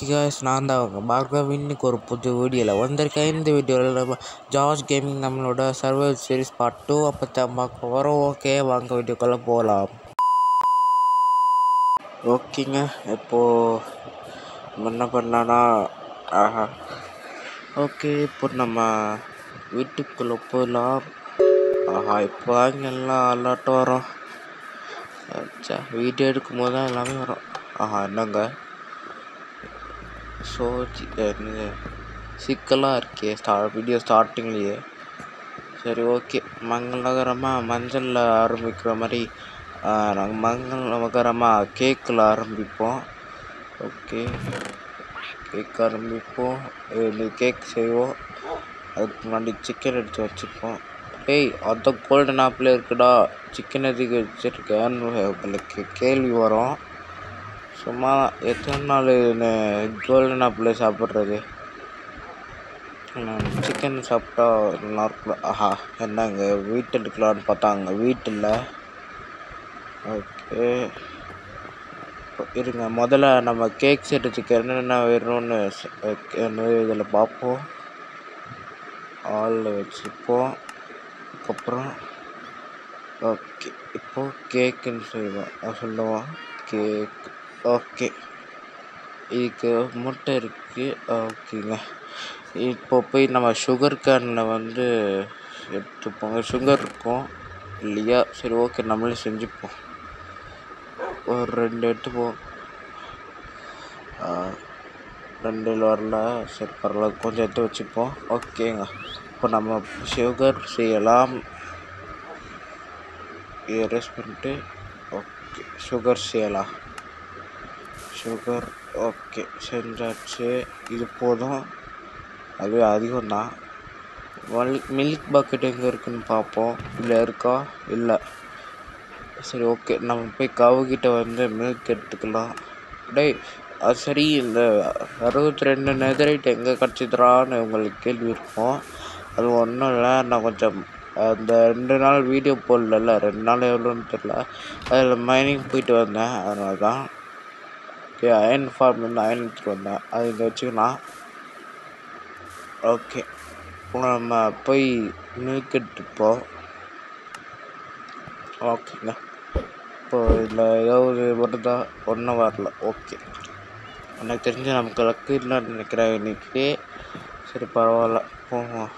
Okay guys நான் தான் அவங்க பார்க்க இன்னைக்கு ஒரு புது வீடியோவில் வந்திருக்கேன் இந்த வீடியோவில் நம்ம ஜார்ஜ் கேமிங் நம்மளோட சர்வர் சீரிஸ் பார்ட் டூ அப்போ தான் பார்க்க வரோம் ஓகே வாங்க வீடியோக்குள்ளே போகலாம் ஓகேங்க இப்போது நம்ம என்ன பண்ணலான்னா ஆஹா ஓகே இப்போ நம்ம வீட்டுக்குள்ளே போகலாம் ஆஹா இப்போ தாங்க எல்லாம் அல்லாட்டம் வரும் அச்சா வீடியோ எடுக்கும் போது தான் எல்லாமே வரும் ஆஹா என்னங்க ஸோ என்னது சிக்கலாக இருக்கே ஸ்டா வீடியோ ஸ்டார்டிங்லேயே சரி ஓகே மங்களகரமாக மஞ்சளில் ஆரம்பிக்கிற மாதிரி நாங்கள் மங்களகரமாக கேக்கில் ஆரம்பிப்போம் ஓகே கேக் ஆரம்பிப்போம் இது கேக் செய்வோம் அதுக்கு முன்னாடி சிக்கன் எடுத்து வச்சுப்போம் டேய் அதான் கோல்டன் ஆப்பிள் இருக்குடா சிக்கன் எதுக்கு வச்சுருக்கேன்னு உங்களுக்கு கேள்வி வரும் சும்மா எத்தனை நாள் கோல்டன் ஆப்பிள் சாப்பிட்றது சிக்கன் சாப்பிட்டா நல்லா இருக்கும் ஆஹா என்னங்க வீட்டில் இருக்கலான்னு பார்த்தாங்க வீட்டில் ஓகே இருங்க முதல்ல நம்ம கேக் செய்கிறதுக்கு என்னென்ன வேணும்னு இதில் பார்ப்போம் ஆளில் வச்சுப்போம் அதுக்கப்புறம் ஓகே இப்போது கேக்குன்னு செய்வோம் சொல்லுவோம் கேக் ஓகே இதுக்கு முட்டை இருக்குது ஓகேங்க இப்போ போய் நம்ம சுகர் கேனில் வந்து எடுத்துப்போங்க சுகர் இருக்கும் இல்லையா சரி ஓகே நம்மளே செஞ்சுப்போம் ஒரு ரெண்டு எடுத்துப்போம் ரெண்டில் வரல சரி பரவாயில்ல கொஞ்சம் எடுத்து வச்சுப்போம் ஓகேங்க இப்போ நம்ம சுகர் செய்யலாம் எரேஸ் பண்ணிட்டு ஓகே சுகர் செய்யலாம் சுகர் ஓகே செஞ்சாச்சு இது போதும் அதுவே அதிகம் தான் மில்க் மில்க் பக்கெட் எங்கே இருக்குன்னு பார்ப்போம் இல்லை இருக்கா இல்லை சரி ஓகே நம்ம போய் கவுகிட்ட வந்து மில்க் எடுத்துக்கலாம் டேய் அது சரி இந்த அறுபத்தி ரெண்டு நெதரைட் எங்கே கிடச்சிதுறான்னு உங்களுக்கு கேள்வி இருக்கும் அது ஒன்றும் இல்லை நான் கொஞ்சம் அந்த ரெண்டு நாள் வீடியோ போடல ரெண்டு நாள் எவ்வளோன்னு தெரில அதில் மைனிங் போயிட்டு வந்தேன் அதனால தான் ஓகே அயன் ஃபார்ம்லேருந்து அயன் எடுத்துகிட்டு வந்தேன் அது இங்கே வச்சுக்கலாம் ஓகே நம்ம போய் மில்க் எடுத்துப்போம் ஓகேங்க இப்போ இதில் ஏதாவது வருதா ஒன்றும் வரல ஓகே எனக்கு தெரிஞ்சு நமக்கு லக்கு இல்லைன்னு நினைக்கிறேன் இன்னைக்கு சரி பரவாயில்ல போவோம்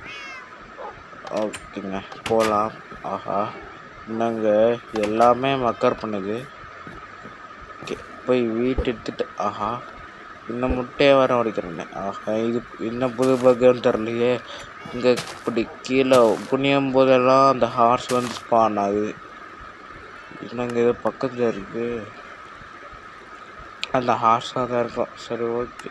ஓகேங்க போகலாம் ஆஹா என்னங்க எல்லாமே மக்கர் பண்ணுது ஓகே போய் வீட்டு எடுத்துட்டு ஆஹா இன்னும் முட்டையை வர உடைக்கிறேன் ஆஹா இது இன்னும் புது பக்குன்னு தெரிலையே இங்கே இப்படி கீழே குனியும் போதெல்லாம் அந்த ஹார்ஸ் வந்து ஸ்பான் ஆகுது இன்னும் இது பக்கத்தில் இருக்குது அந்த ஹார்ஸாக தான் இருக்கும் சரி ஓகே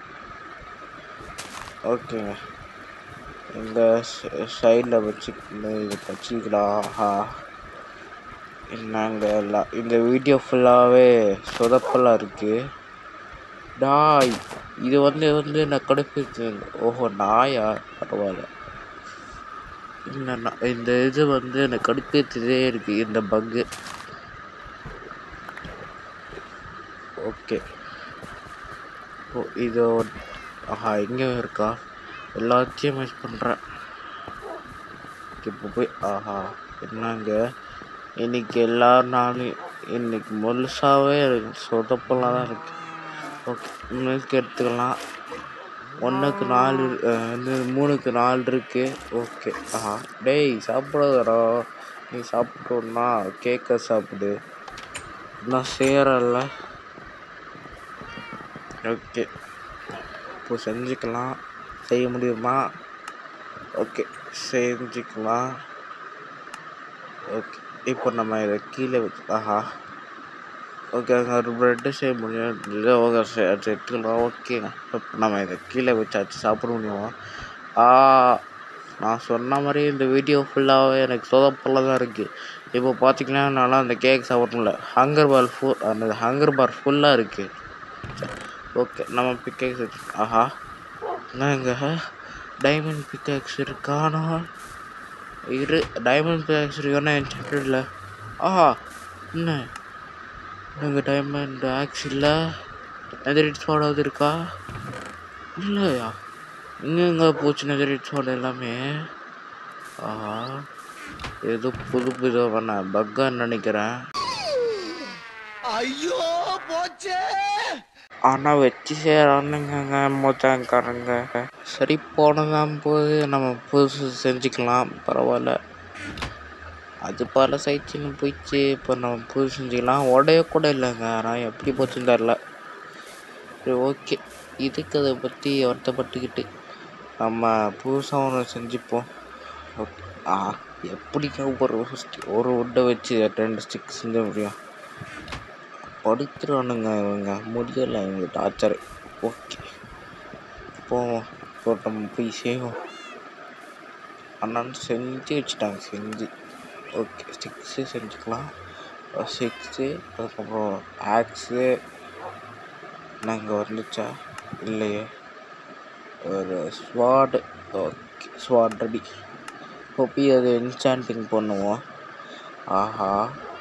ஓகேங்க இந்த சைடில் வச்சு இது வச்சுக்கலாம் ஆஹா என்னங்க எல்லாம் இந்த வீடியோ ஃபுல்லாகவே சொதப்பலாக இருக்குது டாய் இது வந்து வந்து நான் கடுப்பு ஓஹோ நாயா பரவாயில்ல இல்லை இந்த இது வந்து எனக்கு கடுப்பேற்றதே இருக்குது இந்த பக்கு ஓகே ஓ இது ஆஹா எங்கே இருக்கா எல்லாத்தையும் மிஸ் பண்ணுறேன் இப்போ போய் ஆஹா என்னங்க இன்னைக்கு எல்லா நாளையும் இன்னைக்கு முழுசாகவே எனக்கு சொதப்பெல்லாம் தான் இருக்குது ஓகே மில்க் எடுத்துக்கலாம் ஒன்றுக்கு நாலு வந்து மூணுக்கு நாலு இருக்குது ஓகே ஆஹா டேய் சாப்பிடாதடா நீ சாப்பிட்டோன்னா கேக்கை சாப்பிடு நான் செய்கிறல்ல ஓகே இப்போ செஞ்சுக்கலாம் செய்ய முடியுமா ஓகே செஞ்சுக்கலாம் ஓகே இப்போ நம்ம இதை கீழே வச்சு ஆஹா ஓகே அங்கே ஒரு ப்ரெட்டு செய்ய முடியும் ஓகே எடுத்துக்கலாம் ஓகேங்க இப்போ நம்ம இதை கீழே வச்சாச்சு சாப்பிட முடியுமா ஆ நான் சொன்ன மாதிரி இந்த வீடியோ ஃபுல்லாகவே எனக்கு சொதப்பல தான் இருக்குது இப்போ பார்த்தீங்கன்னா என்னால் அந்த கேக் சாப்பிட முடியல ஹங்கர் பால் ஃபுல் அந்த ஹங்கர் பார் ஃபுல்லாக இருக்குது ஓகே நம்ம பிக்கேக்ஸ் வச்சு ஆஹா என்னங்க டைமண்ட் பிக்கேக்ஸ் இருக்கானா இரு டைமண்ட் பிக்கேக்ஸ் இருக்கானா என் சாப்டரில் ஆஹா என்ன எனக்கு டைமண்ட் ஆக்ஸ் இல்லை நெதரிட் ஸ்வாடாவது இருக்கா இல்லையா எங்கெங்க போச்சு நெதரிட் ஸ்வாட் எல்லாமே ஆஹா ஏதோ புது புதுவான பக்கான்னு நினைக்கிறேன் ஐயோ போச்சே ஆனா வச்சு சேரானுங்க மொத்தக்காரங்க சரி போனதான் போது நம்ம புதுசு செஞ்சுக்கலாம் பரவாயில்ல அது பல சைட்ஸுன்னு போயிடுச்சு இப்போ நம்ம புதுசு செஞ்சுக்கலாம் உடைய கூட இல்லைங்க ஆனால் எப்படி போச்சுன்னு தெரில சரி ஓகே இதுக்கு அதை பற்றி வருத்தப்பட்டுக்கிட்டு நம்ம புதுசாக ஒன்று செஞ்சுப்போம் ஓகே ஆ எப்படிங்க ஒரு ஒரு உட்டை வச்சு ரெண்டு ஸ்டிக் செஞ்ச முடியும் படுத்துறானுங்க இவங்க முடியலை இவங்க டார்ச்சர் ஓகே போவோம் இப்போ நம்ம போய் செய்வோம் அண்ணான்னு செஞ்சு வச்சுட்டாங்க செஞ்சு ஓகே சிக்ஸு செஞ்சுக்கலாம் சிக்ஸு அதுக்கப்புறம் ஆக்ஸு நாங்கள் வந்துச்சா இல்லையே ஒரு ஸ்வாடு ஓகே ஸ்வாட் ரெடி இப்போ போய் அது என்சாண்டிங் பண்ணுவோம் ஆஹா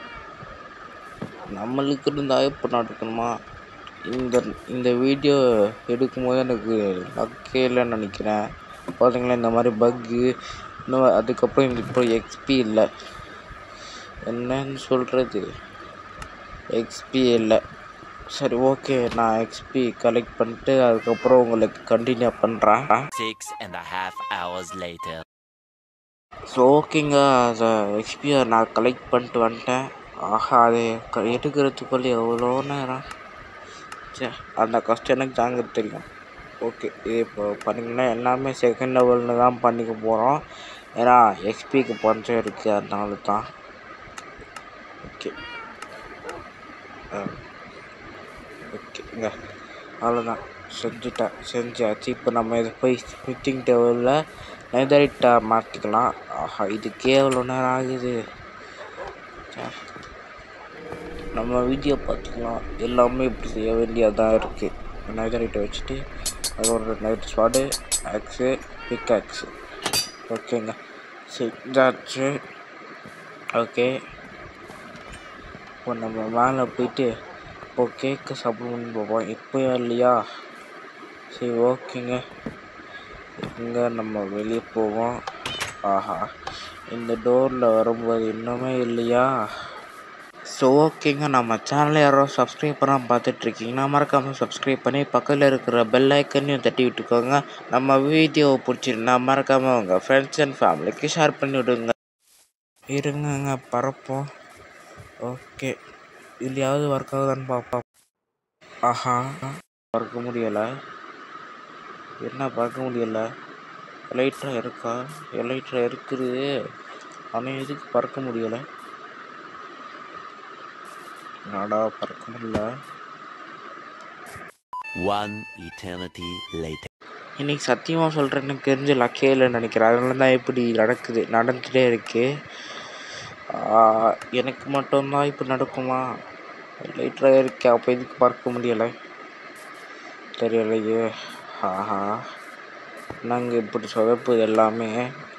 நம்மளுக்கு இருந்தால் இப்போ நடக்கணுமா இந்த இந்த வீடியோ எடுக்கும்போது எனக்கு லக்கே இல்லைன்னு நினைக்கிறேன் பார்த்தீங்களா இந்த மாதிரி பக்கு இன்னும் அதுக்கப்புறம் இந்த இப்போ எக்ஸ்பி இல்லை என்னன்னு சொல்கிறது எக்ஸ்பி இல்லை சரி ஓகே நான் எக்ஸ்பி கலெக்ட் பண்ணிட்டு அதுக்கப்புறம் உங்களுக்கு கண்டினியூ பண்ணுறேன் Six and a half hours later. So ஓகேங்க அதை எக்ஸ்பியை நான் கலெக்ட் பண்ணிட்டு வந்துட்டேன் ஆஹா அது க எடுக்கிறதுக்குள்ளே எவ்வளோ நேரம் சே அந்த கஷ்டம் எனக்கு தாங்க தெரியும் ஓகே இது இப்போ பண்ணிங்கன்னா எல்லாமே செகண்ட் லெவலில் தான் பண்ணிக்க போகிறோம் ஏன்னா எக்ஸ்பிக்கு பஞ்சம் இருக்குது அதனால தான் ஓகே ஓகேங்க அவ்வளோதான் செஞ்சுட்டேன் செஞ்சாச்சு இப்போ நம்ம இதை போய் ஸ்மித்திங் டேபிளில் நெதரிட்டாக மாற்றிக்கலாம் ஆஹா இதுக்கே எவ்வளோ நேரம் ஆகுது ச்சே. நம்ம வீடியோ பார்த்துக்கலாம் எல்லாமே இப்படி செய்ய வேண்டியதாக இருக்குது நெதரிட்டை வச்சுட்டு அது ஒரு night sword axe pickaxe ஓகேங்க செஞ்சாச்சு ஓகே இப்போ நம்ம மேலே போயிட்டு இப்போ கேக்கு சாப்பிடணும்னு போவோம் இப்போயா இல்லையா சரி ஓகேங்க இங்கே நம்ம வெளியே போவோம் ஆஹா இந்த டோரில் வரும்போது இன்னுமே இல்லையா ஸோ ஓகேங்க நம்ம சேனலை யாரோ சப்ஸ்கிரைப் பண்ணாமல் பார்த்துட்ருக்கீங்கன்னா மறக்காமல் சப்ஸ்கிரைப் பண்ணி பக்கத்தில் இருக்கிற பெல் ஐக்கனையும் தட்டி விட்டுக்கோங்க நம்ம வீடியோ பிடிச்சிருந்தா மறக்காமல் உங்கள் ஃப்ரெண்ட்ஸ் அண்ட் ஃபேமிலிக்கு ஷேர் பண்ணி விடுங்க இருங்கங்க பறப்போம் ஓகே இதுலையாவது ஒர்க் ஆகுதான்னு பார்ப்போம் ஆஹா பறக்க முடியலை என்ன பார்க்க முடியல எலைட்ரா இருக்கா எலைட்ரா இருக்குது ஆனால் எதுக்கு பறக்க முடியலை நாடா பறக்க முடியல One eternity later. இன்னைக்கு சத்தியமாக சொல்கிறேன் எனக்கு தெரிஞ்ச லக்கே இல்லைன்னு நினைக்கிறேன் அதனால தான் இப்படி நடக்குது நடந்துகிட்டே இருக்கு ஆஹ், எனக்கு மட்டும்தான் இப்போ நடக்குமா லைட்டராக இருக்கே அப்போ எதுக்கு பார்க்க முடியலை தெரியலையே ஆஹா நாங்கள் இப்படி சொதப்புது எல்லாமே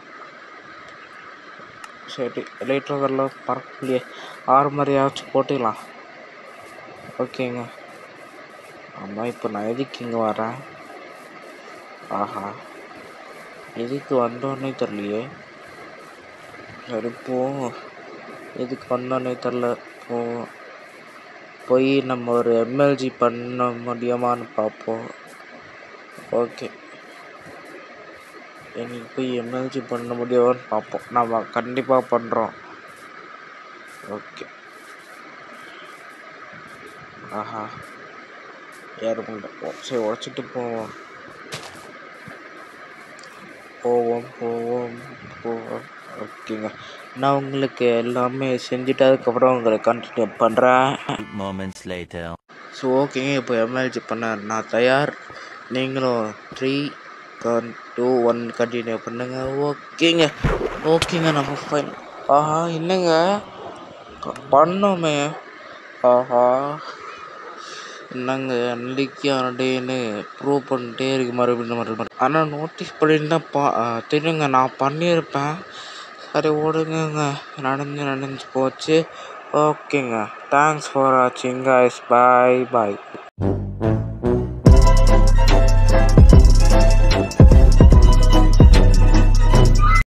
சரி லைட்டரெல்லாம் பறக்க முடியாது ஆறு மாதிரியாச்சும் போட்டுக்கலாம் ஓகேங்க ஆமாம் இப்போ நான் எதுக்கு இங்கே வரேன் ஆஹா எதுக்கு வந்தோன்னே தெரியலையே சரி போவோம் எதுக்கு வந்தோன்னே தெரில போவோம் போய் நம்ம ஒரு எம்எல்ஜி பண்ண முடியுமான்னு பார்ப்போம் ஓகே எனக்கு போய் எம்எல்ஜி பண்ண முடியுமான்னு பார்ப்போம் நம்ம கண்டிப்பாக பண்ணுறோம் ஓகே ஆஹா ஏற முடியல சரி உடச்சிட்டு போவோம் போவோம் போவோம் போவோம் ஓகேங்க நான் உங்களுக்கு எல்லாமே செஞ்சுட்டு அதுக்கப்புறம் உங்களுக்கு கண்டினியூ பண்ணுறேன் Eight moments later. ஸோ ஓகேங்க இப்போ எம்எல்ஜி பண்ண நான் தயார் நீங்களும் த்ரீ கன் டூ ஒன் கண்டினியூ பண்ணுங்க ஓகேங்க ஓகேங்க நம்ம ஃபைன் ஆஹா என்னங்க க- பண்ணோமே ஆஹா என்னங்க அன்னைக்கான டேன்னு ப்ரூவ் பண்ணிட்டே இருக்கு மறுபடியும் மறுபடியும் ஆனால் நோட்டீஸ் பண்ணியிருந்தா பா ஆ, தெரியுங்க நான் பண்ணியிருப்பேன் சரி ஓடுங்கங்க நடந்து நடந்து போச்சு ஓகேங்க தேங்க்ஸ் ஃபார் வாட்சிங் guys பாய் பாய்